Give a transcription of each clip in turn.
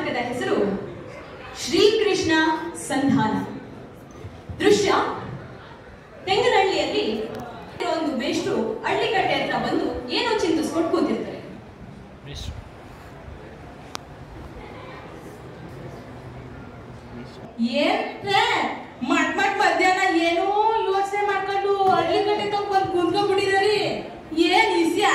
ನಾಟಕದ ಹೆಸರು ಶ್ರೀಕೃಷ್ಣ ಸಂಧಾನ ದೃಶ್ಯ ತೆಂಗನಹಳ್ಳಿಯಲ್ಲಿ ಒಂದು ಮೇಷ್ಟ್ರು ಹಳ್ಳಿಕಟ್ಟೆ ಹತ್ರ ಬಂದು ಏನೋ ಚಿಂತಿಸ್ಕೊಂಡು ಕೂತಿರ್ತಾರೆ ಏನ್ ಮಟ್ ಮಟ್ ಮಧ್ಯಾಹ್ನ ಏನೋ ಯೋಚನೆ ಮಾಡ್ಕೊಂಡು ಹಳ್ಳಿ ಕಡೆ ಬಂದು ಕುಂತ್ಕೊಂಡ್ಬಿಟ್ಟಿದಾರಿ ಏನ್ ಇಸ್ಯ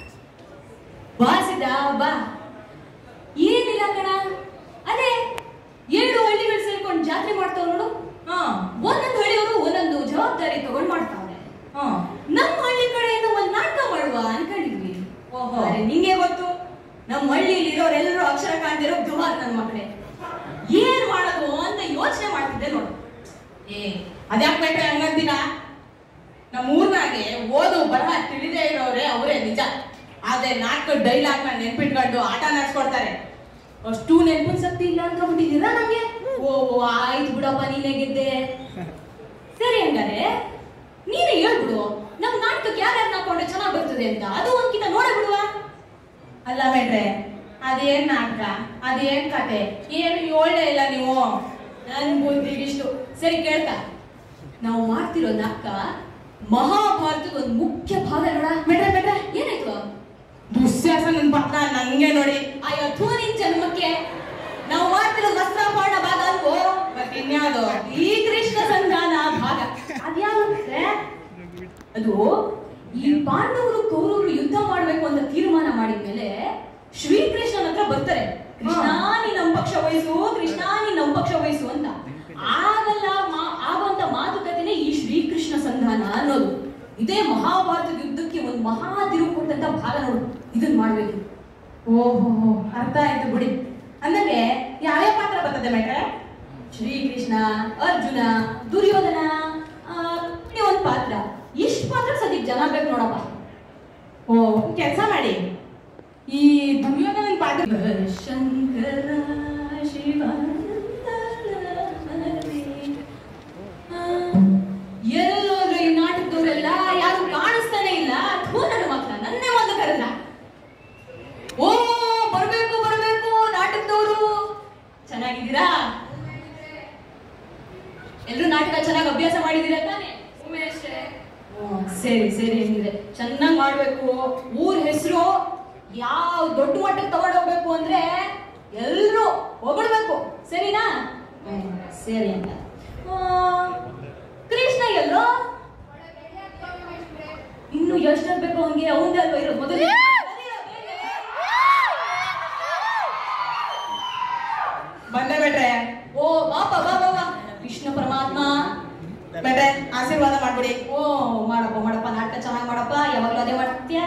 ಬಾ ಸಿದ್ದ ಬಾ ಏನಿಲ್ಲ ಕಣ ಅದೇ ಏಳು ಹಳ್ಳಿಗಳು ಸೇರ್ಕೊಂಡು ಜಾತ್ರೆ ಮಾಡ್ತಾವ್ ನೋಡು ಹಾ ಒಂದೊಂದು ಹಳ್ಳಿಯವರು ಒಂದೊಂದು ಜವಾಬ್ದಾರಿ ತಗೊಂಡ್ ಮಾಡ್ತಾವ್ರೆ ಹಾ ನಮ್ಮ ಹಳ್ಳಿ ಕಡೆಯಿಂದ ಒಂದ್ ನಾಟಕ ಮಾಡುವ ಅನ್ಕೊಂಡಿದ್ವಿ ಓಹೋ. ಆದ್ರೆ ನಿಂಗೆ ಗೊತ್ತು ನಮ್ಮ ಹಳ್ಳಿಯಲ್ಲಿ ಇರೋರೆಲ್ಲರೂ ಅಕ್ಷರ ಕಾಣ್ದಿರೋ ದುಮಾರ್ ನನ್ನ ಮಕ್ಕಳೇ ಏನ್ ಮಾಡೋದು ಅಂತ ಯೋಚನೆ ಮಾಡ್ತಿದ್ದೆ ನೋಡು ಏ ಅದ್ಯಾಕ್ ಬೇಕ್ರೆ ಹಂಗಂತೀನ ನಮ್ಮ ಊರ್ನಾಗೆ ಓದು ಬರಹ ತಿಳಿದೇ ಇರೋರೆ ಅವರೇ ನಿಜ ಆದ್ರೆ ನಾಲ್ಕು ಡೈಲಾಗ್ ನ ನೆನ್ಪಿಟ್ಕೊಂಡು ಆಟ ನಡೆಸ್ಕೊಡ್ತಾರೆ ಅಷ್ಟು ನೆನಪಿನ ಶಕ್ತಿ ಇಲ್ಲ ಅನ್ಕೊಂಡ್ಬಿಟ್ಟಿದ್ದೀರಾ ನಮ್ಗೆ ಓ ಓ, ಆಯ್ತು ಬಿಡಪ್ಪ ನೀನೇ ಗೆದ್ದೆ ಸರಿ ಹಂಗಾರೆ ನೀನೇ ಹೇಳ್ಬಿಡು ನಮ್ ನಾಟಕಕ್ಕೆ ಯಾರ್ಯಾರು ಹಾಕೊಂಡ್ರೆ ಚೆನ್ನಾಗ್ ಬರ್ತದೆ ಅಂತ ಅದು ಒಂದ್ಕಿತ ನೋಡೇ ಬಿಡುವ ಅಲ್ಲ ಮೇಟ್ರೆ ಅದೇನ್ ನಾಟಕ ಅದೇನ್ ಕತೆ ಏನು ಏಳೇ ಇಲ್ಲ ನೀವು ನನ್ ಬುದ್ಧಿಗಿಷ್ಟು ಸರಿ ಕೇಳ್ತಾ ನಾವು ಮಾಡ್ತಿರೋ ನಾಟಕ ಮಹಾಭಾರತದ ಒಂದು ಮುಖ್ಯ ಭಾಗ ನೋಡ ಮೇಟ್ರೆ ಮೇಟ್ರೆ ಏನಾಯ್ತು ದುಶ್ಯಾಸನನ್ ಪತ್ರ ನಂಗೆ ನೋಡಿ ಅಯ್ಯೋ ಥೂ ನಿನ್ ಜನ್ಮಕ್ಕೆ ನಾವು ಮಾಡ್ತಿರೋ ವಸ್ತ್ರಾಪರಣ ಭಾಗ ಅಲ್ವೋ ಮತ್ತಿನ್ಯಾವುದು ಈ ಕೃಷ್ಣ ಸಂಧಾನ ಭಾಗ ಅದ್ಯಾವುತ್ತೆ ಅದು ಈ ಪಾಂಡವರು ಕೌರವರು ಯುದ್ಧ ಮಾಡ್ಬೇಕು ಅಂತ ತೀರ್ಮಾನ ಮಾಡಿದ್ಮೇಲೆ ಶ್ರೀಕೃಷ್ಣನ ಹತ್ರ ಬರ್ತಾರೆ ಕೃಷ್ಣ ನೀನ್ ನಮ್ಮ ಪಕ್ಷ ವಹಿಸು ಕೃಷ್ಣ ನೀನ್ ನಮ್ಮ ಪಕ್ಷ ವಹಿಸು ಅಂತ ಆಗಲ್ಲ ಮಾ- ಆಗುವಂತ ಮಾತುಕತೆನೆ ಈ ಶ್ರೀಕೃಷ್ಣ ಸಂಧಾನ ಅನ್ನೋದು ಇದೇ ಮಹಾಭಾರತದ ಯುದ್ಧಕ್ಕೆ ಒಂದು ಮಹಾ ತಿರುವು ಕೊಟ್ಟಂತ ಭಾಗ ನೋಡು ಇದನ್ನ ಮಾಡ್ಬೇಕು ಓಹೋ ಅರ್ಥ ಆಯ್ತು ಬಿಡಿ ಅಂದಂಗೆ ಯಾವ್ಯಾವ ಪಾತ್ರ ಬರ್ತದೆ ಮೇಟ್ರೆ ಶ್ರೀಕೃಷ್ಣ ಅರ್ಜುನ ದುರ್ಯೋಧನ ಆ, ಇನ್ನೂ ಒಂದ್ ಪಾತ್ರ ಇಷ್ಟ ಪಾತ್ರ ಸದ್ಯಕ್ಕೆ ಜನ ಬೇಕು ನೋಡಪ್ಪ ಓ ಕೆಲಸ ಮಾಡಿ ಈ ದುರ್ಯೋಧನನ್ ಪಾತ್ರ ಶಂಕರ ಶಿವ ಎಲ್ಲೋದ್ರು ಈ ನಾಟಕದವರೆಲ್ಲ ಯಾರು ಕಾಣಿಸ್ತಾನೆ ಇಲ್ಲ ಥೂ ನನ್ನ ಮಕ್ಕಳ ನನ್ನೇ ಒಂದು ಕರೆದ ಓ ಬರ್ಬೇಕು ಬರ್ಬೇಕು ನಾಟಕದವರು ಚೆನ್ನಾಗಿದ್ದೀರಾ ಎಲ್ರು ನಾಟಕ ಚೆನ್ನಾಗಿ ಅಭ್ಯಾಸ ಮಾಡಿದ್ದೀರಾ ತಾನೆ ಹ್ಮ್, ಸರಿ ಸರಿ ಹಂಗಿದ್ರೆ ಚೆನ್ನಾಗಿ ಮಾಡ್ಬೇಕು ಊರ್ ಹೆಸರು ಯಾವ ದೊಡ್ಡ ಮಟ್ಟಕ್ಕೆ ತಗೊಂಡೋಗ್ಬೇಕು ಅಂದ್ರೆ ಎಲ್ರು ಹೊಗಳ್ಬೇಕು ಸರಿನಾ ಹ್ಮ್, ಸರಿ ಅಂತ ಆ, ಕೃಷ್ಣ ಎಲ್ಲೋ ಇನ್ನು ಎಷ್ಟು ಬೇಕು ಹಂಗೆ ಅವಂದೇ ಅಲ್ವಾ ಇರೋದು ಮೊದಲು ಬಂದೆ ಮೇಟ್ರೆ ಓ ಬಾಪ ಬಾ ಬಾ ಬಾ ಕೃಷ್ಣ ಪರಮಾತ್ಮ ಮೇಟ್ರೆ ಆಶೀರ್ವಾದ ಮಾಡ್ಬಿಡಿ ಓ ಮಾಡಪ್ಪ ಮಾಡಪ್ಪ ನಾಟಕ ಚೆನ್ನಾಗಿ ಮಾಡಪ್ಪ ಯಾವಾಗ್ಲೂ ಅದೇ ಮಾಡ್ತೀಯ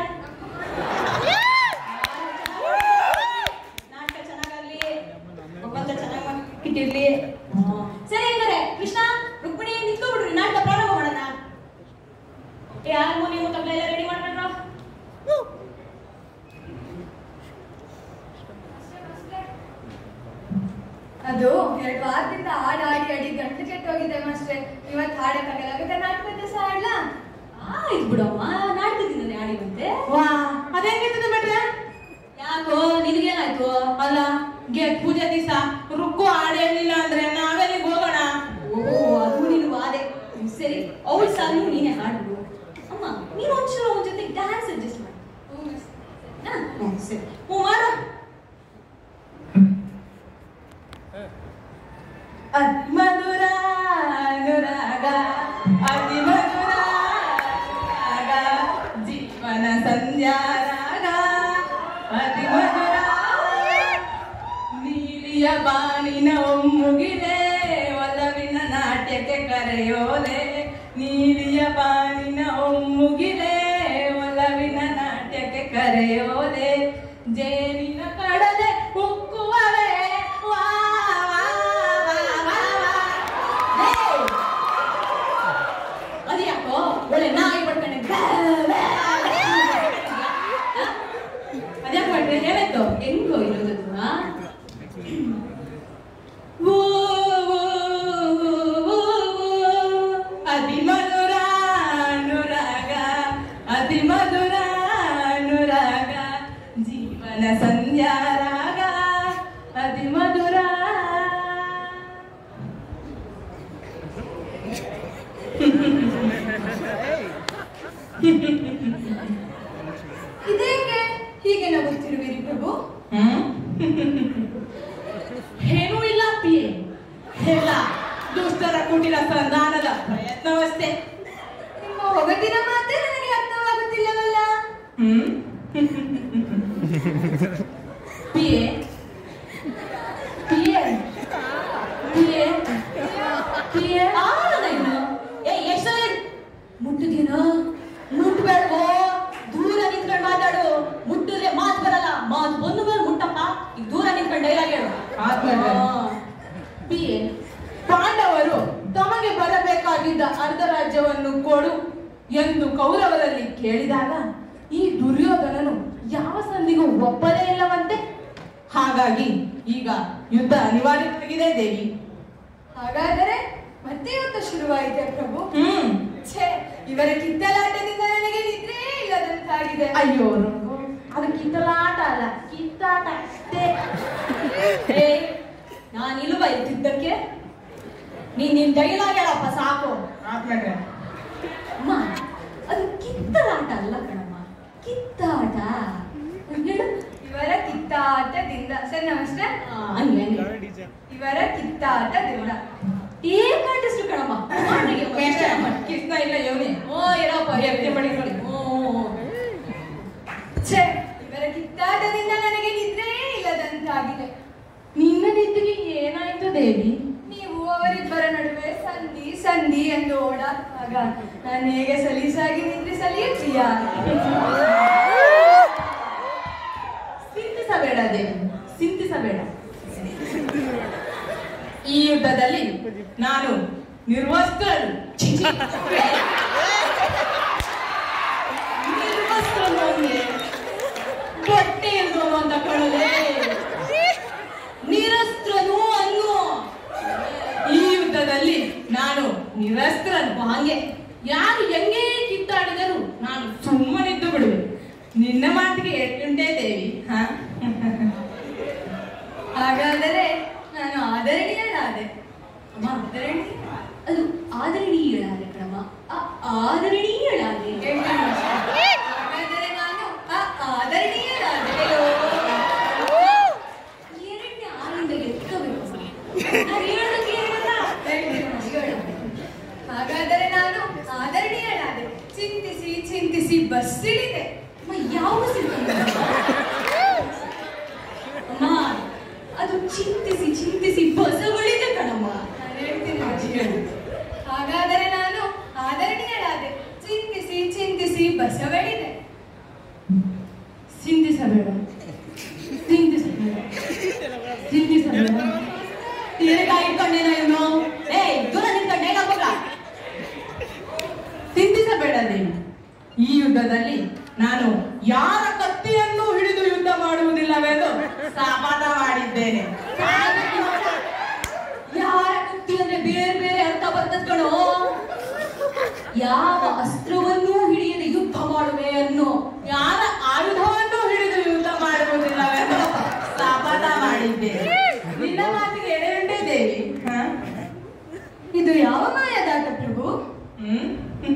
ನಾಟಕ ಚೆನ್ನಾಗಾಗ್ಲಿ ಭಗವಂತ ಚೆನ್ನಾಗಿ ಇಟ್ಟಿರ್ಲಿ ಸರಿ ಹಂಗಾರೆ ಕೃಷ್ಣ ರುಕ್ಮಿಣಿ ನಿಂತ್ಕೊಬಿಡ್ರಿ ನಾಟಕ ಪ್ರಾರಂಭ ಮಾಡೋಣ ಏ ಹಾರ್ಮೋನಿಯಂ ತಬಲ ಎಲ್ಲ ರೆಡಿ ಮಾಡ್ಕೊಂಡ್ರ ಅದು ಎರಡು ವಾರದಿಂದ ಹಾಡು ಹಾಡಿ ಹಾಡಿ ಗಂಟು ಕೆಟ್ಟೋಗಿದೆ ಮಾಸ್ಟ್ರೆ ಇವತ್ತು ಹಾಡಕ್ಕಾಗಲ್ಲ ಹಾಗಾದ್ರೆ ನಾಟಕ ದಿವಸ ಹಾಡ್ಲಾ ಆಯ್ತು ಬಿಡಮ್ಮ ನಾಟಕದಿಂದ ಆಡಿವಂತೆ ವಾ ಅದೇಂಗಿರ್ತದೆ ಮೇಟ್ರೆ ಯಾಕೋ ನಿನಗೇನಾಯ್ತು ಅಲ್ಲ ಗೆ ಪೂಜೆ ದಿವಸ ರುಕ್ಕು ಹಾಡೇಳಿಲ್ಲ ಅಂದ್ರೆ ನಾವೆಲ್ಲಿಗೆ ಹೋಗೋಣ ಓ ಅದು ನೀನು ವಾದೆ ಸರಿ ಅವಳ ಸಾಲು ನೀನೇ ಹಾಡ್ಬಿಡು ಅಮ್ಮ ನೀನು ಒಂಚೂರು ಅವನ ಜೊತೆ ಡ್ಯಾನ್ಸ್ ಅಡ್ಜಸ್ಟ್ ಮಾಡಿ ಹಾ? ಹ್ಮ್, ಸರಿ ಹ್ಞೂ ಮಾಡು ಅತಿ ಮಧುರ ಅನುರಾಗ ಅತಿ ಮಧುರ ರಾಗ ಜೀವನ ಸಂಧ್ಯಾ ರಾಗ ಅತಿ ಮಧುರ ನೀಲಿಯ ಬಾನಿನ ಒಮ್ಮುಗಿದೆ ಒಲವಿನ ನಾಟ್ಯಕ್ಕೆ ಕರೆಯೋಲೆ ನೀಲಿಯ ಬಾನಿನ ಒಮ್ಮುಗಿದೆ ಒಲವಿನ ನಾಟ್ಯಕ್ಕೆ ಕರೆಯೋಲೆ ಜೇನಿನ ಕಡಲೆ ಉಕ್ಕುವವೆ ವಾ ವಾ ವಾ ವಾ ವಾ. ಹೇ! ಅದ್ಯಾಕೋ ಒಳ್ಳೆ ನಾಯಿ ಪಡ್ಕೊಂಡೆ ಅದ್ಯಾಕೆ ಮಾಡ್ರೆ ಏನಾಯ್ತು ಹೆಂಗೋ ಇರೋದು ಆ? ಓ, ಓ, ಓ, ಓ, ಅತಿ ಮಧುರ ಅನುರಾಗ ಅತಿ ಮಧುರ ಅನುರಾಗ ಜೀವನ ಇದೇಕೆ ಹೀಗೆ ನಗುತ್ತಿರುವಿರಿ ಪ್ರಭು ಹ್ಮ್ ಏನೂ ಇಲ್ಲ ಪಿಯೆ ಎಲ್ಲ ದುಷ್ಟರ ಕುಟಿಲ ಸಂಧಾನದ ಪ್ರಯತ್ನವಷ್ಟೇ ನಿಮ್ಮ ಒಗಟಿನ ಮಾತೇ ನನಗೆ ಅರ್ಥವಾಗುತ್ತಿಲ್ಲವಲ್ಲ ಹ್ಮ್ ಪಿಯೆ ಪಿಯೆ ಪಿಯೆ ಪಿಯೆ ಆನಂದ ಇನ್ನು ಏ ಎಷ್ಟು ಮುಟ್ಟಿದೀನ ಮುಟ್ಬೇಡ್ವೋ ದೂರ ನಿಂತ್ಕೊಂಡು ಮಾತಾಡು ಮುಟ್ಟಿದ್ರೆ ಮಾತು ಬರಲ್ಲ ಮಾತು ಬಂದ ಮೇಲೆ ಮುಟ್ಟಪ್ಪ ಈಗ ದೂರ ನಿಂತ್ಕೊಂಡು ಡೈಲಾಗ್ ಹೇಳು ಆದ್ಮೇಲೆ? ಪಿಯೆ ಪಾಂಡವರು ತಮಗೆ ಬರಬೇಕಾಗಿದ್ದ ಅರ್ಧ ರಾಜ್ಯವನ್ನು ಕೊಡು ಎಂದು ಕೌರವರಲ್ಲಿ ಕೇಳಿದಾಗ ಈ ದುರ್ಯೋಧನನು ಯಾವ ಸಂಧಿಗೂ ಒಪ್ಪದೇ ಇಲ್ಲವಂತೆ ಹಾಗಾಗಿ ಈಗ ಯುದ್ಧ ಅನಿವಾರ್ಯವಾಗಿದೆ ದೇವಿ ಹಾಗಾದರೆ ಮತ್ತೆ ಯುದ್ಧ ಶುರುವಾಯಿತೆ ಪ್ರಭು ಹ್ಮ್ ಛೇ ಇವರ ಕಿತ್ತಲಾಟದಿಂದ ನನಗೆ ನಿದ್ರೆ ಇಲ್ಲದಂತಾಗಿದೆ ಅಯ್ಯೋ ರಂಗು, ಅದು ಕಿತ್ತಲಾಟ ಅಲ್ಲ ಕಿತ್ತಾಟ ಅಷ್ಟೇ ಏ ನಾನು ಇಲ್ವಾ ಇದ್ದಿದ್ದಕ್ಕೆ ನೀನ್ ನಿನ್ ಡೈಲಾಗ್ ಹೇಳಪ್ಪ ಸಾಕು ಆದ್ಮೇಲೆ ಅಮ್ಮ ಅದು ಕಿತ್ತಲಾಟ ಅಲ್ಲ ಕಣಮ್ಮ ಕಿತ್ತಾಟ ಹೇಳು ಇವರ ಕಿತ್ತಾಟದಿಂದ ಸರ್ ನಮಸ್ತೆ ಆ, ಹಂಗೆ ಹಂಗೆ ಇವರ ಕಿತ್ತಾಟದಿಂದ ಏನ್ ಆರ್ಟಿಸ್ಟ್ ಕಣಮ್ಮ ಮಾಡ್ರಿಗೆ ಒಂದು ವೇಷ ವೇಷ ಮಾಡು. ಕಿಸ್ನ ಇಲ್ಲ ಇವನೇ ಓ ಇರಪ್ಪ ಎತ್ತಿ ಮಡಿಕೊಳ್ಳಿ. ಓ ಓ, ಓ. ಛೇ ಇವರ ಕಿತ್ತಾಟದಿಂದ ನನಗೆ ನಿದ್ರೆ ಇಲ್ಲದಂತಾಗಿದೆ ನಿನ್ನ ನಿದ್ರೆಗೆ ಏನಾಯ್ತು ದೇವಿ ನೀವು ಅವರಿಬ್ಬರ ನಡುವೆ ಸಂಧಿ ಸಂಧಿ ಎಂದು ಓಡಾಡುವಾಗ ನಾನು ಹೇಗೆ ಸಲೀಸಾಗಿ ನಿದ್ರಿಸಲಿ ಪ್ರಿಯಾ ಚಿಂತಿಸಬೇಡ ದೇವಿ ಚಿಂತಿಸಬೇಡ ಈ ಯುದ್ಧದಲ್ಲಿ ನಾನು ನಿರ್ವಸ್ತ್ರನು ಛೀ, ಛೀ. ನಿರ್ವಸ್ತ್ರನು ಅಂದ್ರೆ ಬಟ್ಟೆ ಇಲ್ದವನು ಅಂತ ಕಣಲೆ ನಿರಸ್ತ್ರನು ಅನ್ನು ಈ ಯುದ್ಧದಲ್ಲಿ ನಾನು ನಿರಸ್ತ್ರನು ಹಾಗೆ ಯಾರು ಹೆಂಗೇ ಕಿತ್ತಾಡಿದರೂ ನಾನು ಸುಮ್ಮನಿದ್ದು ಬಿಡುವೆ ನಿನ್ನ ಮಾತಿಗೆ ಎಟ್ಟುಂಟೆ ದೇವಿ ಹಾ ಹಾಗಾದರೆ ನಾನು ಆದರಣೀಯನಾದೆ ಅಮ್ಮ ಆದರಣೀಯ ಅದು ಆದರಣೀಯಳಾದೆ ಕಣಮ್ಮ ಆ- ಆದರಣೀಯಳಾದೆ ಹೇಳ್ತೀನಿ ಅಷ್ಟೇ. ಹಾಗಾದರೆ ನಾನು ಆ ಆದರಣೀಯನಾದೆ ಎರಡನೇ ಆಳಿಂದ ಎತ್ತಬೇಕು ನಾನು ಹೇಳೋದಕ್ಕೆ ಏನಲ್ಲ ಹೇಳ್ತೀನಿ ನೋಡಿ, ಹೇಳು. ಹಾಗಾದರೆ ನಾನು ಆದರಣೀಯನಾದೆ ಚಿಂತಿಸಿ ಚಿಂತಿಸಿ ಬಸ್ಸಿಳಿದೆ ಅಮ್ಮ ಯಾವ ಸಿಗ್ತದೆ ಅಮ್ಮ ಅದು ಚಿಂತಿಸಿ ಚಿಂತಿಸಿ ಬಸವಳಿದೆ ಕಣಮ್ಮ ನಾನು ಹೇಳ್ತೀನಿ ನೋಡಿ, ಹೇಳು. ಹಾಗಾದರೆ ನಾನು ಆದರಣೀಯನಾದೆ ಚಿಂತಿಸಿ ಚಿಂತಿಸಿ ಬಸವಳಿದೆ ಚಿಂತಿಸಬೇಡ ಚಿಂತಿಸಬೇಡ ಚಿಂತಿಸಬೇಡ ತೀರಕಾಯಿ ಇಟ್ಕೊಂಡೇನ ಇವನು ಏಯ್ ದೂರ ನಿಂತ್ಕೊಂಡು ಹೇಗಾಗೋಗ ಚಿಂತಿಸಬೇಡ ದೇವಿ ಈ ಯುದ್ಧದಲ್ಲಿ ನಾನು ಯಾರ ಕತ್ತಿಯನ್ನು ಹಿಡಿದು ಯುದ್ಧ ಮಾಡುವುದಿಲ್ಲವೆಂದು ಸಾಪಾಟ ಮಾಡಿದ್ದೇನೆ ಯಾರ ಕತ್ತಿ ಅಂದ್ರೆ ಬೇರೆ ಬೇರೆ ಅರ್ಥ ಬರ್ತದ್ ಕಣೋ ಯಾವ ಅಸ್ತ್ರವನ್ನೂ ಹಿಡಿಯದೆ ಯುದ್ಧ ಮಾಡುವೆ ಅನ್ನೋ ಯಾರ ಆಯುಧವನ್ನು ಹಿಡಿದು ಯುದ್ಧ ಮಾಡುವುದಿಲ್ಲವೆಂದು ಸಾಪಾಟ ಮಾಡಿದ್ದೇನೆ ನಿನ್ನ ಮಾತಿಗೆ ಎಡೆಯುಂಟೆ ದೇವಿ ಹಾ? ಇದು ಯಾವ ಮಾಯದಾಟ ಪ್ರಭು ಹ್ಮ್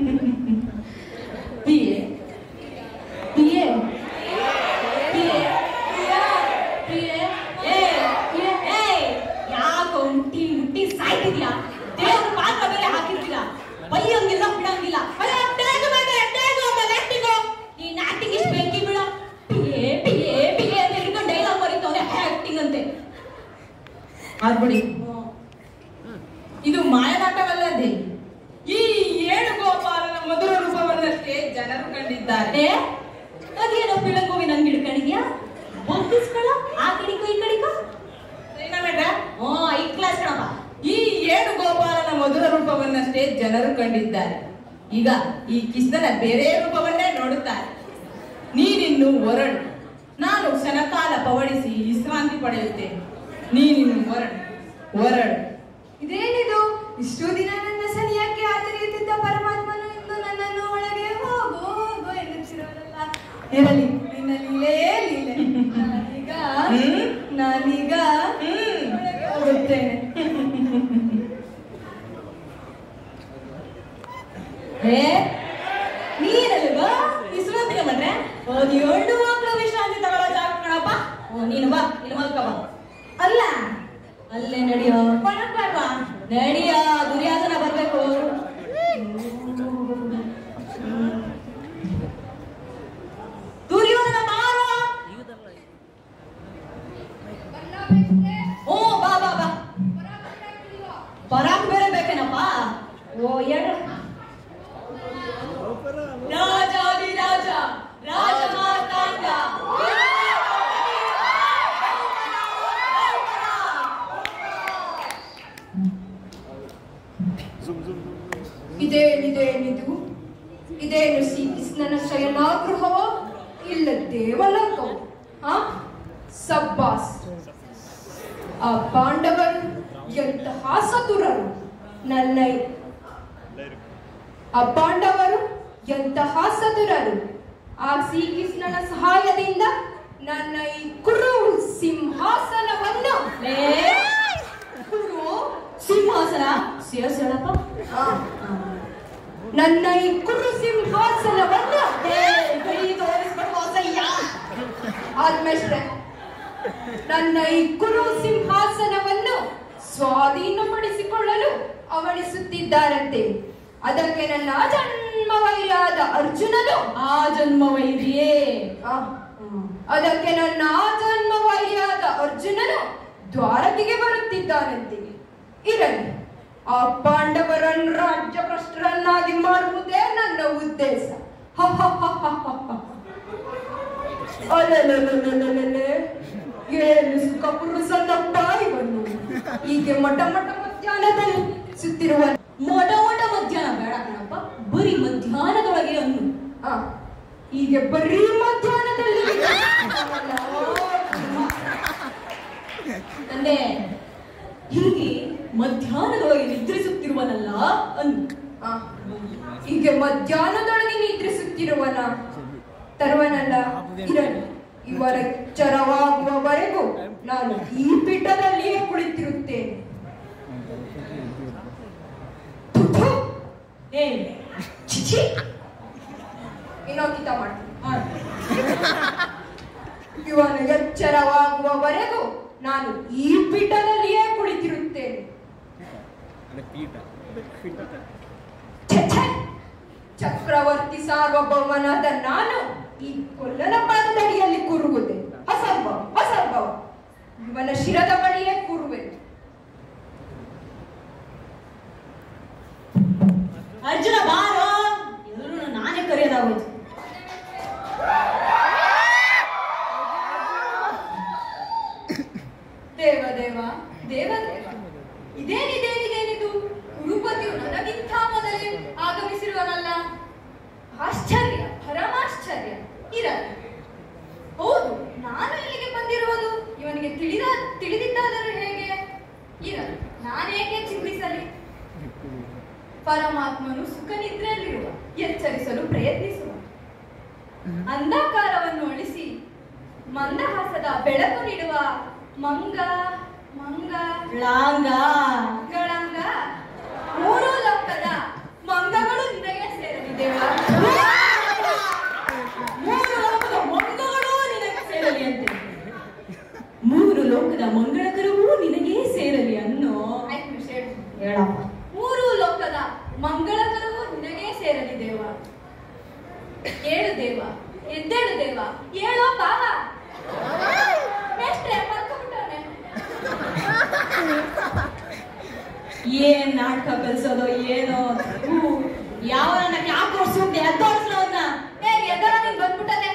ಪಿಯೆ ಪಿಯೆ ಪಿಯೆ ಪಿಯೆ ಏ ಪಿಯೆ ಏಯ್ ಯಾಕೋ ಮುಟ್ಟಿ ಮುಟ್ಟಿ ಸಾಯ್ತಿದ್ಯಾ ದೇವ್ರ ಪಾತ್ರ ಬೇರೆ ಹಾಕಿರ್ತೀರಾ ಬೈಯಂಗಿಲ್ಲ ಬಿಡಂಗಿಲ್ಲ ಅಯ್ಯೋ ಟ್ಯಾಗ್ ಬೇಡ ಟ್ಯಾಗ್ ಆಮೇಲೆ ಆಕ್ಟಿಂಗು ನೀನ್ ಆಕ್ಟಿಂಗ್ ಇಷ್ಟು ಬೆಂಕಿ ಬಿಡ ಪಿಯೆ ಪಿಯೆ ಪಿಯೆ ಅಂತ ಹಿಡ್ಕೊಂಡು ಡೈಲಾಗ್ ಬರೀತವ್ರೆ ಆಕ್ಟಿಂಗ್ ಅಂತೆ ಆದ್ಬಿಡಿ ಇದು ಮಾಯನಾಟವಲ್ಲ ದೇವಿ ಈ ಏಳು ಗೋಪಾಲನ ಮಧುರ ರೂಪವನ್ನಷ್ಟೇ ಜನರು ಕಂಡಿದ್ದಾರೆ ಏ ಅದೇನೋ ಪಿಳಂಗೋವಿ ನಂಗೆ ಹಿಡ್ಕೊಂಡಿದ್ಯಾ ಬೊಗ್ಗಿಸ್ಕೊಳ ಆ ಕಡಿಕೋ ಈ ಕಡಿಕೋ ಸರಿನಾ ಮೇಡ ಓ ಐ ಕ್ಲಾಸ್ ಕಣಪ್ಪ ಈ ಏಳು ಗೋಪಾಲನ ಮಧುರ ರೂಪವನ್ನಷ್ಟೇ ಜನರು ಕಂಡಿದ್ದಾರೆ ಈಗ ಈ ಕೃಷ್ಣನ ಬೇರೆ ರೂಪವನ್ನೇ ನೋಡುತ್ತಾರೆ ನೀನಿನ್ನು ಹೊರಡು ನಾನು ಕ್ಷಣಕಾಲ ಪವಡಿಸಿ ವಿಶ್ರಾಂತಿ ಪಡೆಯುತ್ತೇನೆ ನೀನಿನ್ನು ಹೊರಡು ಹೊರಡು ಇದೇನಿದು ಇಷ್ಟು ದಿನ ನನ್ನ ಸನಿಯಕ್ಕೆ ಆಚರಿಯುತ್ತಿದ್ದ ಪರಮಾತ್ಮನು ಇಂದು ನನ್ನನ್ನು ಒಳಗೆ ಹೋಗು ಹೋಗು ಎನ್ನುತ್ತಿರೋರಲ್ಲ ಇರಲಿ ನಿನ್ನ ಲೀಲೆಯೇ ಲೀಲೆ ನಾನೀಗ ಹ್ಮ್? ನಾನೀಗ ಹ್ಮ್. ಒಳಗೆ ಹೋಗುತ್ತೇನೆ ಏ ನೀನಲ್ವಾ ಅಲ್ಲೇ ನಡಿಯೋ ಒಳಗ್ ಬರ್ವಾ ನಡಿಯ ದುರ್ಯಾಸನ ಬರ್ಬೇಕು ದುರ್ಯೋಧನ ಬಾರೋ ಓ ಬಾ ಬಾ ಬಾ ಪರಾಕ್ ಬೇರೆ ಬೇಕೇನಪ್ಪ ಓ ಹೇಳು ರಾಜಾದಿ ರಾಜ ರಾಜ ಮಾರ್ತಾಂಡ ಇದೇನಿದೇನಿದು ಇದೇನು ಶ್ರೀ ಕೃಷ್ಣನ ಶಯನಾಗೃಹವೋ ಇಲ್ಲ ದೇವಲೋಕವೋ ಆ ಸಬ್ಬಾಸ್ ಆ ಪಾಂಡವರು ಎಂತಹ ಸತುರರು ನನ್ನ ಈ- ಆ ಪಾಂಡವರು ಎಂತಹ ಸತುರರು ಆ ಶ್ರೀಕೃಷ್ಣನ ಸಹಾಯದಿಂದ ನನ್ನ ಈ ಕುರು ಸಿಂಹಾಸನವನ್ನು ಲೇ ಕುರು ಸಿಂಹಾಸನ ಸೇರ್ಸ್ ಹೇಳಪ್ಪ ಆ, ನನ್ನ ಈ ಕುರು ಸಿಂಹಾಸನವನ್ನು ಏ, ಕೈ ತೋರಿಸ್ಬಿಡು ಅಸಹ್ಯ. ಆದ್ಮೇಲೆ ನನ್ನ ಈ ಕುರು ಸಿಂಹಾಸನವನ್ನು ಸ್ವಾಧೀನಪಡಿಸಿಕೊಳ್ಳಲು ಅವಳಿಸುತ್ತಿದ್ದಾರಂತೆ ಅದಕ್ಕೆ ನನ್ನ ಜನ್ಮವೈರಾದ ಅರ್ಜುನನು ಆ ಜನ್ಮ ವೈರಿಯೇ ಆ, ಅದಕ್ಕೆ ನನ್ನ ಜನ್ಮವೈರಾದ ಅರ್ಜುನನು ದ್ವಾರಕೆಗೆ ಬರುತ್ತಿದ್ದಾನಂತೆ ಇರಲಿ ಆ ಪಾಂಡವರನ್ನು ರಾಜ್ಯ ಭ್ರಷ್ಟರನ್ನಾಗಿ ಮಾಡುವುದೇ ನನ್ನ ಉದ್ದೇಶ ಅಲಲಲಲಲಲಲೆ. ಏನು ಸುಖ ಪುರುಷನಪ್ಪ ಇವನು ಹೀಗೆ ಮಠ ಮಠ ಮಧ್ಯಾಹ್ನದಲ್ಲಿ ಸುತ್ತಿರುವ ಮೊಟ ಮೊಟ ಮಧ್ಯಾಹ್ನ ಬೇಡ ಕಣಪ್ಪ ಬರೀ ಮಧ್ಯಾಹ್ನದೊಳಗೆ ಅನ್ನು ಆ, ಹೀಗೆ ಬರೀ ಮಧ್ಯಾಹ್ನದಲ್ಲಿ ತಂದೆ ಹೀಗೆ ಮಧ್ಯಾಹ್ನದೊಳಗೆ ನಿದ್ರಿಸುತ್ತಿರುವನಲ್ಲ ಅನ್ನು ಆ, ಹೀಗೆ ಮಧ್ಯಾಹ್ನದೊಳಗೆ ನಿದ್ರಿಸುತ್ತಿರುವನ ತರುವನಲ್ಲ ಇರಲಿ ಇವರ ಎಚ್ಚರವಾಗುವವರೆಗೂ ನಾನು ಈ ಪೀಠದಲ್ಲಿಯೇ ಕುಳಿತಿರುತ್ತೇನೆ ಥು, ಏ ಚಿಚಿ ಇನ್ನೊಂದಿತ ಮಾಡ್ತೀನಿ ಆ, ಇವನ ಎಚ್ಚರವಾಗುವವರೆಗೂ ನಾನು ಈ ಪೀಠದಲ್ಲಿಯೇ ಕುಳಿತಿರುತ್ತೇನೆ ಛೆ, ಛೆ! ಚಕ್ರವರ್ತಿ ಸಾರ್ವಭೌಮನಾದ ನಾನು ಈ ಕೊಲ್ಲನ ಪಾದದಡಿಯಲ್ಲಿ ಕೂರುವುದೇ ಅಸಂಭವ ಅಸಂಭವ ಇವನ ಶಿರದ ಬಳಿಯೇ ಕೂರುವೆ ಅರ್ಜುನ ಬಾರೋ ಎಲ್ಲರೂ ನಾನೇ ಕರೆಯೋದಾಗೋಯ್ತು ದೇವ ದೇವ ದೇವ ದೇವ ಇದೇನಿದೇನಿದೇನಿದು ಗುರುಪತಿಯು ನನಗಿಂತ ಮೊದಲೇ ಆಗಮಿಸಿರುವನಲ್ಲ ಆಶ್ಚರ್ಯ ಪರಮಾಶ್ಚರ್ಯ ಇರಲಿ ಹೌದು ನಾನು ಇಲ್ಲಿಗೆ ಬಂದಿರುವುದು ಇವನಿಗೆ ತಿಳಿದ ತಿಳಿದಿದ್ದಾದರೂ ಹೇಗೆ ಇರಲಿ ನಾನೇಕೆ ಚಿಂತಿಸಲಿ ಪರಮಾತ್ಮನು ಸುಖ ನಿದ್ರೆಯಲ್ಲಿರುವ ಎಚ್ಚರಿಸಲು ಪ್ರಯತ್ನಿಸುವ ಅಂಧಕಾರವನ್ನು ಅಳಿಸಿ ಮಂದಹಾಸದ ಬೆಳಕು ನೀಡುವ ಮಂಗ ಮಂಗ ಲಾಂಗ ಗಳಂಗ ಮೂರು ಲೋಕದ ಮಂಗಗಳು ನಿನಗೆ ಸೇರಲಿದ್ದೇವೆ ಮೂರು ಲೋಕದ ಮಂಗಳೂ ನಿನಗೆ ಸೇರಲಿ ಅಂತೆ ಮೂರು ಲೋಕದ ಮಂಗಳಕರವೂ ನಿನಗೇ ಸೇರಲಿ ಅನ್ನೋ ಆಯ್ತು ಶೇಷ್. ಹೇಳಪ್ಪ ಮೂರು ಲೋಕದ ಮಂಗಳಕರವು ನಿನಗೆ ಸೇರಲಿ ದೇವ ಏಳು ದೇವ ಎದ್ದೇಳು ದೇವ ಏಳೋ ಬಾವ ಮೇಷ್ಟ್ರೆ ಮಲ್ಕೊಂಡ್ಬಿಟ್ಟವ್ನೆ. ಏನ್ ನಾಟಕ ಕಲ್ಸೋದು ಏನೋ ಯಾವ ನನ್ನ ಯಾಕೆ ತೋರ್ಸುತ್ತೆ ಅದು ತೋರ್ಸಲ್ಲ ಅವನ್ನ ಏ ಎದ್ದಳ ನೀನ್ ಬಂದ್ಬಿಟ್ಟನೆ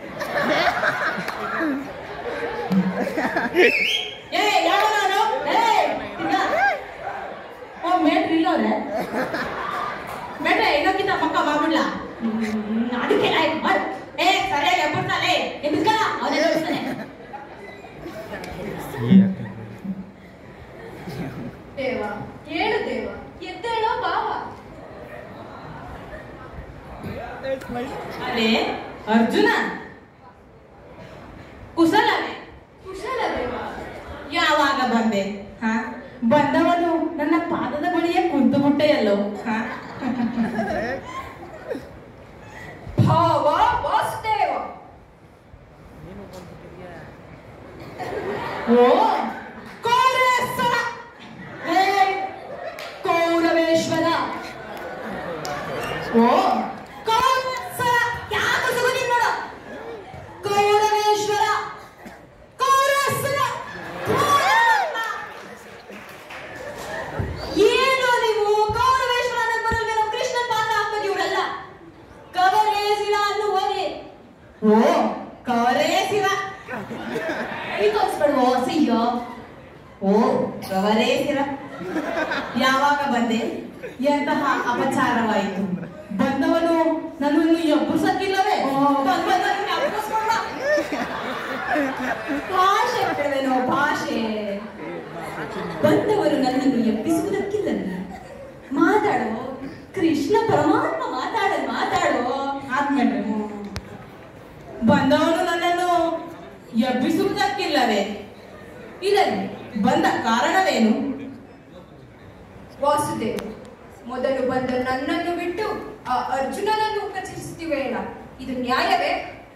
ಏ ಯಾವ ನಾನು ಏ ತಿರ್ಗಾ. ಓ ಮೇಟ್ರ್ ಇಲ್ಲ ಅವ್ರೆ ಮೇಟ್ರೆ ಇನ್ನೊಕ್ಕಿಂತ ಪಕ್ಕ ಮಾಡ್ಬಿಡ್ಲ ಅದಕ್ಕೆ ಆಯ್ತು ಮಾಡು ಏ ಸರಿಯಾಗಿ ಎಬ್ಬರ್ತಾನೆ ಎಬ್ಬಿಸ್ಕ ಅವನೇ ತೋರಿಸ್ತಾನೆ ದೇವ ಏಳು ದೇವ ಎದ್ದೇಳೋ ಬಾವ ಅದೇ ಅರ್ಜುನ ಕುಶಲವೇ ಕುಶಲ ದೇವ ಯಾವಾಗ ಬಂದೆ ಹ ಬಂದವನು ನನ್ನ ಪಾದದ ಬಳಿಯೇ ಕುಂತು ಬಿಟ್ಟೆಯಲ್ಲೋ ಹ ಭಾವ ವಾಸುದೇವ ಓ ಕೋರೆ ಸಾ ಓ ಗವರೇಸಿರ ಯಾವಾಗ ಬಂದೆ ಎಂತಹ ಅಪಚಾರವಾಯಿತು ಬಂದವನು ನನ್ನನ್ನು ಎಬ್ಬರಿಸಕ್ಕಿಲ್ಲವೇ ಬಂದ್ ಬಂದವನನ್ನ ಎಬ್ಬಿಸ್ಕೊಂಡ. ಭಾಷೆ ಬಿಡುವೆನೋ ಭಾಷೆ ಬಂದವರು ನನ್ನನ್ನು ಎಬ್ಬಿಸುವುದಕ್ಕಿಲ್ಲ ಮಾತಾಡೋ ಕೃಷ್ಣ ಪರಮಾತ್ಮ ಮಾತಾಡ ಮಾತಾಡೋ ಆದ್ಮೇಲೆ ಬಂದವನು ನನ್ನನ್ನು ಎಬ್ಬಿಸುವುದಕ್ಕಿಲ್ಲವೇ ಇಲ್ಲದೆ ಬಂದ ಕಾರಣವೇನು ವಾಸುದೇವ್ ಮೊದಲು ಬಂದ ನನ್ನನ್ನು ಬಿಟ್ಟು ಆ ಅರ್ಜುನನನ್ನು ಉಪಚರಿಸುತ್ತಿವೆಯಲ್ಲ ಇದು ನ್ಯಾಯವೇ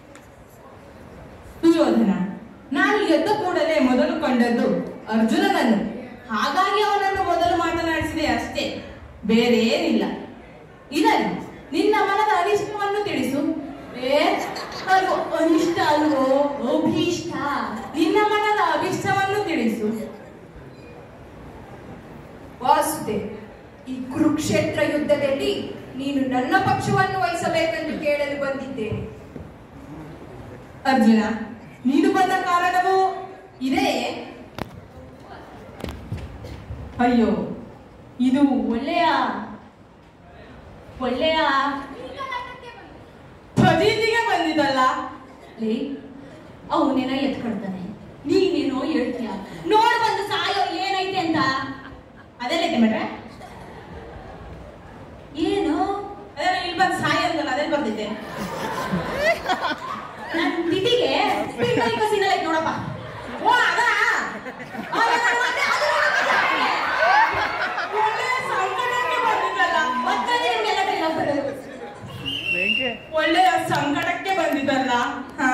ಸುಯೋಧನ ನಾನು ಎದ್ದ ಕೂಡಲೇ ಮೊದಲು ಕಂಡದ್ದು ಅರ್ಜುನನನ್ನು ಹಾಗಾಗಿ ಅವನನ್ನು ಮೊದಲು ಮಾತನಾಡಿಸಿದೆ ಅಷ್ಟೇ ಬೇರೆ ಏನಿಲ್ಲ ಇದನ್ನು ನಿನ್ನ ಮನದ ಅನಿಷ್ಟವನ್ನು ತಿಳಿಸು ಏ ಅದು ಅನಿಷ್ಟ ಅಲ್ವೋ ಅಭೀಷ್ಟ ನಿನ್ನ ಮನದ ಅಭಿಷ್ಟವನ್ನು ತಿಳಿಸು ವಾಸುದೇವ್ ಈ ಕುರುಕ್ಷೇತ್ರ ಯುದ್ಧದಲ್ಲಿ ನೀನು ನನ್ನ ಪಕ್ಷವನ್ನು ವಹಿಸಬೇಕೆಂದು ಕೇಳಲು ಬಂದಿದ್ದೇನೆ ಅರ್ಜುನ ನೀನು ಬಂದ ಕಾರಣವು ಇದೆಯೇ ಅಯ್ಯೋ ಇದು ಒಳ್ಳೆಯ ಒಳ್ಳೆಯ ಫಜೀತಿಗೆ ಬಂದಿದ್ದಲ್ಲ ಲೇ ಅವನೇನ ಎತ್ಕೊಳ್ತಾನೆ ನೀನೇನೋ ಹೇಳ್ತೀಯ ನೋಡ್ ಬಂದು ಸಾಯೋ ಏನೈತೆ ಅಂತ ಅದೆಲ್ಲೈತೆ ಮೇಡ್ರೆ ಏನು ಅದೆಲ್ಲ ಇಲ್ಲಿ ಬಂದು ಸಾಯಿ ಅಂತಲ್ಲ ಅದೇ ಬರ್ತಿದ್ದೆ ನನ್ ತಿಥಿಗೆ ಸಿಗ್ನಲ್ ಐತೆ ನೋಡಪ್ಪ ಓ ಅದ ಒಳ್ಳೆ ಸಂಕಟಕ್ಕೆ ಬಂದಿದ್ದಲ್ಲ ಮತ್ತೆ ನಿಮ್ಗೆಲ್ಲ dialogue ಬರೋದು. ಒಳ್ಳೆಯ ಸಂಕಟಕ್ಕೆ ಬಂದಿದ್ದಲ್ಲ ಹಾ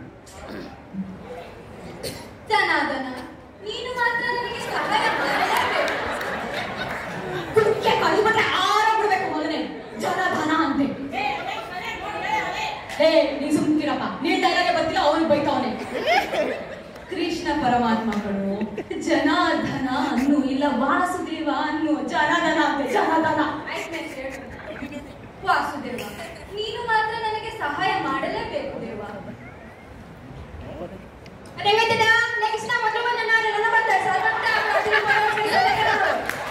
ಜನಾರ್ದನ ನೀನು ಮಾತ್ರ ನನಗೆ ಸಹಾಯ ಮಾಡಲೇಬೇಕು ಕುಕ್ಕೆ ಕಲಿಬಿಟ್ರೆ ಆರ ಬಿಡ್ಬೇಕು ಮೊದಲೇ ಜನ ಧನ ಅಂತೆ ಏ ನೀ ಸುಮ್ಕಿರಪ್ಪ ನೀನ್ ಡೈಲಾಗೆ ಬರ್ತಿಲ್ಲ ಅವ್ನಿಗೆ ಬೈತಾವನೆ ಕೃಷ್ಣ ಪರಮಾತ್ಮಗಳು ಜನಾರ್ದನ ಅನ್ನು ಇಲ್ಲ ವಾಸುದೇವ ಅನ್ನು ಜನಾರ್ದನ ಅಂತೆ ಜನಾರ್ದನ ಆಯ್ತು ಹೇಳು. ವಾಸುದೇವ ನೀನು ಮಾತ್ರ ನನಗೆ ಸಹಾಯ ಮಾಡಲೇಬೇಕು ದೇವ ಅದೇಗೈತದ ನೆಕ್ಸ್ಟ್ ನಾ ಮೊದಲು ಬಂದ ನಾನು ನನ್ನ ಬರ್ತಾರೆ ಸರ್ ಮತ್ತೆ ಆ ಪ್ರಶ್ನೆ ಬರೋದು.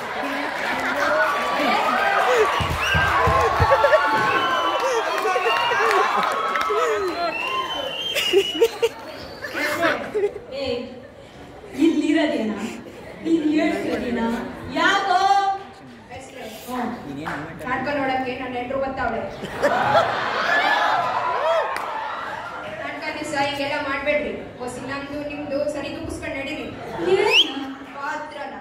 ಏ ಇಲ್ಲಿರೋದೇನ ನೀನ್ ಹೇಳ್ತಿರೋದೇನ ಯಾಕೋ ಹೆಸ್ರು. ಹ್ಮ್. ನಾಟಕ ನೋಡಕ್ಕೆ ನನ್ನ ಹೆಂಡ್ರು ಬರ್ತಾವಳೆ ನಾಟಕ ದಿವಸ ಹಿಂಗೆಲ್ಲ ಮಾಡ್ಬೇಡ್ರಿ ಹೊಸಿ ನಮ್ದು ನಿಮ್ದು ಸರಿ ತೂಗಿಸ್ಕೊಂಡು ನಡೀರಿ ಏನ? ಪಾತ್ರನ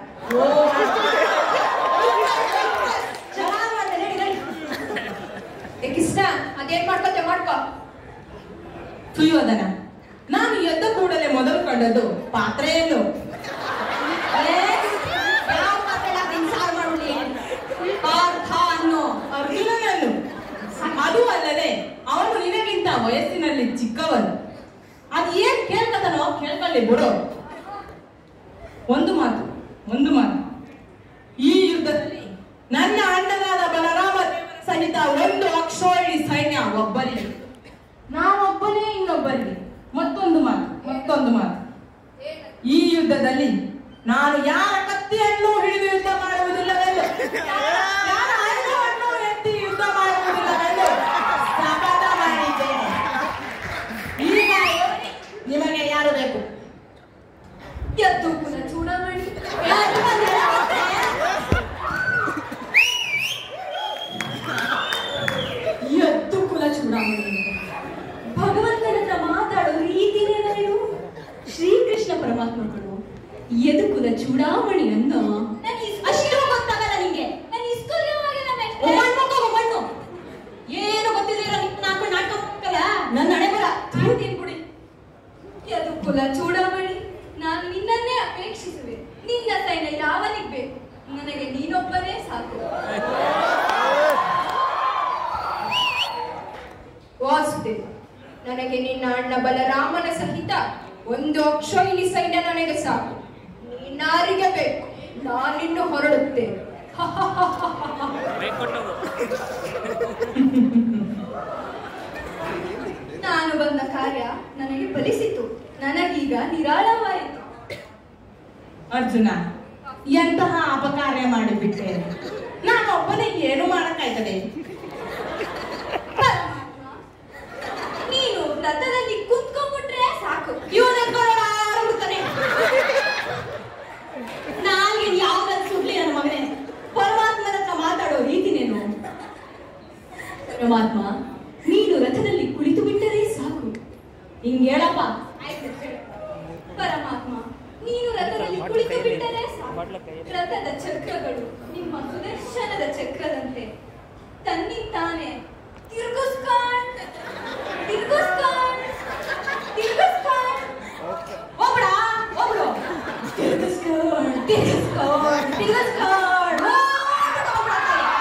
ಚೆನ್ನಾಗ್ ಮಾಡ್ದೆ, ನಡಿ, ನಡಿ. ಏ ಕೃಷ್ಣ ಅದೇನ್ ಮಾಡ್ಕೊತೆ ಮಾಡ್ಕೋ ಸುಯೋಧನ ನಾನು ಎದ್ದ ಕೂಡಲೇ ಮೊದಲು ಕಂಡದ್ದು ಪಾತ್ರೆಯನ್ನು ಏ, ಯಾವ ಮಾತೆಲ್ಲ ನಿನ್ ಸಾರ್ ಮಾಡ್ಬಿಡಿ. ಪಾರ್ಥ ಅನ್ನೋ ಅರ್ಜುನನನ್ನು ಅದು ಅಲ್ಲದೆ ಅವನು ನಿನಗಿಂತ ವಯಸ್ಸಿನಲ್ಲಿ ಚಿಕ್ಕವನು ಅದು ಏನ್ ಕೇಳ್ಕತನೋ ಕೇಳ್ಕೊಳ್ಳಿ ಬಿಡು ಒಂದು ಮಾತು ಒಂದು ಮಾತು ಈ ಯುದ್ಧದಲ್ಲಿ ನನ್ನ ಅಣ್ಣನಾದ ಬಲರಾಮ ದೇವರ ಸಹಿತ ಒಂದು ಅಕ್ಷೋಹಿಣಿ ಸೈನ್ಯ ಒಬ್ಬರಿಗೆ ನಾವೊಬ್ಬನೇ ಇನ್ನೊಬ್ಬರಿಗೆ ಮತ್ತೊಂದು ಮಾತು ಮತ್ತೊಂದು ಮಾತು ಈ ಯುದ್ಧದಲ್ಲಿ ನಾನು ಯಾರ ಕತ್ತಿಯನ್ನು ಹಿಡಿದು ಯುದ್ಧ ಮಾಡುವುದಿಲ್ಲವೆಂದು ಯಾರ ಆಯುಧವನ್ನು ಎತ್ತಿ ಯುದ್ಧ ಮಾಡುವುದಿಲ್ಲವೆಂದು ಶಪಥ ಮಾಡಿದ್ದೇನೆ ಈಗ ಯೋಗಿ, ನಿಮಗೆ ಯಾರು ಬೇಕು ಎದ್ದು ಕುಲ ಚೂಡಾಮಣಿ ಯಾರು ಬಂದಿಲ್ಲ ಮತ್ತೆ? ಎದ್ದು ಕುಲ ಚೂಡಾಮಣಿ ಭಗವಂತನ ಹತ್ರ ಮಾತಾಡೋ ರೀತಿನೇನು ಶ್ರೀಕೃಷ್ಣ ಪರಮಾತ್ಮಗಳು ಎದು ಕುಲ ಚೂಡಾಮಣಿ ಅನ್ನೋ ಅಷ್ಟು ಗೊತ್ತಾಗಲ್ಲ ನಿಂಗೆ ಮಣ್ಣು ಮಣ್ಣು ಏನು ಗೊತ್ತಿಲ್ಲ ನಾಲ್ಕು ನಾಟಕ ಹೋಗ್ತಲ್ಲ ನನ್ನ ಹಣೆ ಬರ ತಿಂತೀನಿ ಬಿಡಿ ಎದ್ದು ಕುಲ ಚೂಡಾಮಣಿ ನಾನು ನಿನ್ನನ್ನೇ ಅಪೇಕ್ಷಿಸುವೆ ನಿನ್ನ ಸೈನ್ಯ ಯಾವನಿಗೆ ಬೇಕು ನನಗೆ ನೀನೊಬ್ಬನೇ ಸಾಕು ವಾಸುದೇವ ನನಗೆ ನಿನ್ನ ಅಣ್ಣ ಬಲರಾಮನ ಸಹಿತ ಒಂದು ಅಕ್ಷೋಹಿಣಿ ಸೈನ್ಯ ನನಗೆ ಸಾಕು ನೀನಾರಿಗೆ ಬೇಕು ನಾನಿನ್ನು ಹೊರಡುತ್ತೇನೆ ನಾನು ಬಂದ ಕಾರ್ಯ ನನಗೆ ಫಲಿಸಿತು ನನಗೀಗ ನಿರಾಳವಾಯಿತು ಅರ್ಜುನ ಎಂತಹ ಅಪಕಾರ್ಯ ಮಾಡಿಬಿಟ್ಟೆ ನಾನೊಬ್ಬನೇ ಏನು ಮಾಡಕ್ಕಾಯ್ತದೆ ಪರಮಾತ್ಮ, ನೀನು ರಥದಲ್ಲಿ ಕುತ್ಕೊಂಡ್ಬಿಟ್ರೆ ಸಾಕು ಇವನೇ ಬಿಡ್ತಾನೆ ನಾಲ್ಗೆ ಯಾವ್ದಾದ್ರು ಸುಡ್ಲಿ ನನ್ನ ಮಗನೇ ಪರಮಾತ್ಮನ ಹತ್ರ ಮಾತಾಡೋ ರೀತಿನೇನು ಪರಮಾತ್ಮ ನೀನು ರಥದಲ್ಲಿ ಕುಳಿತು ಬಿಟ್ಟರೆ ಸಾಕು ಹಿಂಗ್ ಹೇಳಪ್ಪ ಆಯ್ತು ಹೇಳು. ಪರಮಾತ್ಮ ನೀನು ರಥದಲ್ಲಿ ಕುಳಿತು ಬಿಟ್ಟರೆ ಸಾಕು ರಥದ ಚಕ್ರಗಳು ನಿಮ್ಮ ಸುದರ್ಶನದ ಚಕ್ರದಂತೆ ತನ್ನಿಂತಾನೆ ತಿರ್ಗಿಸ್ಕೊಂಡ್ ತಿರ್ಗಿಸ್ಕೊಂಡ್ ತಿರ್ಗಿಸ್ಕೊಂಡ್ ಹೋಗ್ಬಿಡ ಹೋಗ್ಬಿಡು ತಿರ್ಗಿಸ್ಕೊಂಡ್ ತಿರ್ಗಿಸ್ಕೊಂಡ್ ತಿರ್ಗಿಸ್ಕೊಂಡ್ ಹೋಗ್ಬಿಡು, ಹೋಗ್ಬಿಡು ಆ ಕಡೆ.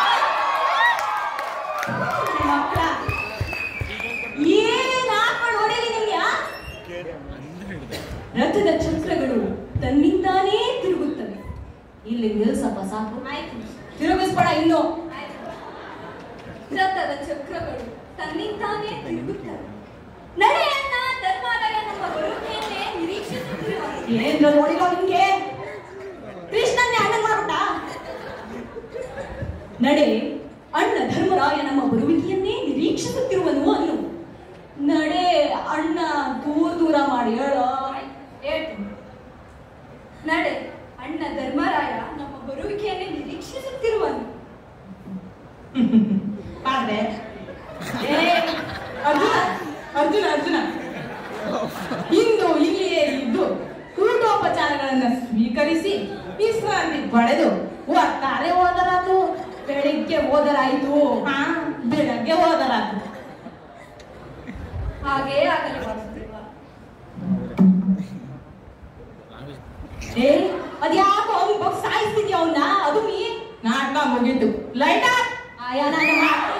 ಮಕ್ಕಳ ಏನೇನ್ ಹಾಕೊಂಡು ಹೊಡೀಲಿ ನಿಮ್ಗೆ ಆ? ರಥದ ಚಕ್ರಗಳು ತನ್ನಿಂದಾನೇ ತಿರುಗುತ್ತವೆ ಇಲ್ಲಿ ನಿಲ್ಸಪ್ಪ ಸಾಕು ಆಯ್ತು ತಿರುಗಿಸ್ಬೇಡ ಇನ್ನು ಆಯ್ತು ರಥದ ಚಕ್ರಗಳು ತನ್ನಿಂತಾನೇ ತಿರುಗುತ್ತವೆ ನಡೆಯನ್ನ ಧರ್ಮಾಲಯ ನಮ್ಮ ಬರುವಿಕೆಯನ್ನೇ ನಿರೀಕ್ಷಿಸುತ್ತಿರುವ ಏನ್ ನೋಡಿರೋ ನಿಂಗೆ ಕೃಷ್ಣನ್ನೇ ಅಣ್ಣ ಮಾಡ್ಬಿಟ್ಟ ನಡೆ ಅಣ್ಣ ಧರ್ಮರಾಯ ನಮ್ಮ ಬರುವಿಕೆಯನ್ನೇ ನಿರೀಕ್ಷಿಸುತ್ತಿರುವನು ಅನ್ನು ನಡೆ ಅಣ್ಣ ದೂರ ದೂರ ಮಾಡಿ ಹೇಳೋ ಹೇಳ್ತೀನಿ ನಡೆ ಅಣ್ಣ ಧರ್ಮರಾಯ ನಮ್ಮ ಬರುವಿಕೆಯನ್ನೇ ನಿರೀಕ್ಷಿಸುತ್ತಿರುವನು ಆದ್ರೆ ಏ ಅರ್ಜುನ ಅರ್ಜುನ ಅರ್ಜುನ ಇಂದು ಇಲ್ಲಿಯೇ ಇದ್ದು ಊಟೋಪಚಾರಗಳನ್ನ ಸ್ವೀಕರಿಸಿ ವಿಶ್ರಾಂತಿ ಪಡೆದು ಒಟ್ಟಾರೆ ಹೋದರಾತು ಬೆಳಿಗ್ಗೆ ಹೋದರಾಯ್ತು ಹಾ ಬೆಳಗ್ಗೆ ಹೋದರಾತು ಹಾಗೇ ಆಗಲಿ ವಾಸುದೇವ ಏ ಅದ್ಯಾಕೋ ಅವ್ನ್ ಬಗ್ಗೆ ಸಾಯಿಸ್ತಿದ್ಯಾ ಅವನ್ನ ಅದು ನೀ ನಾಟಕ ಮುಗೀತು ಲೈಟ್ ಆಯಾ ನಾನು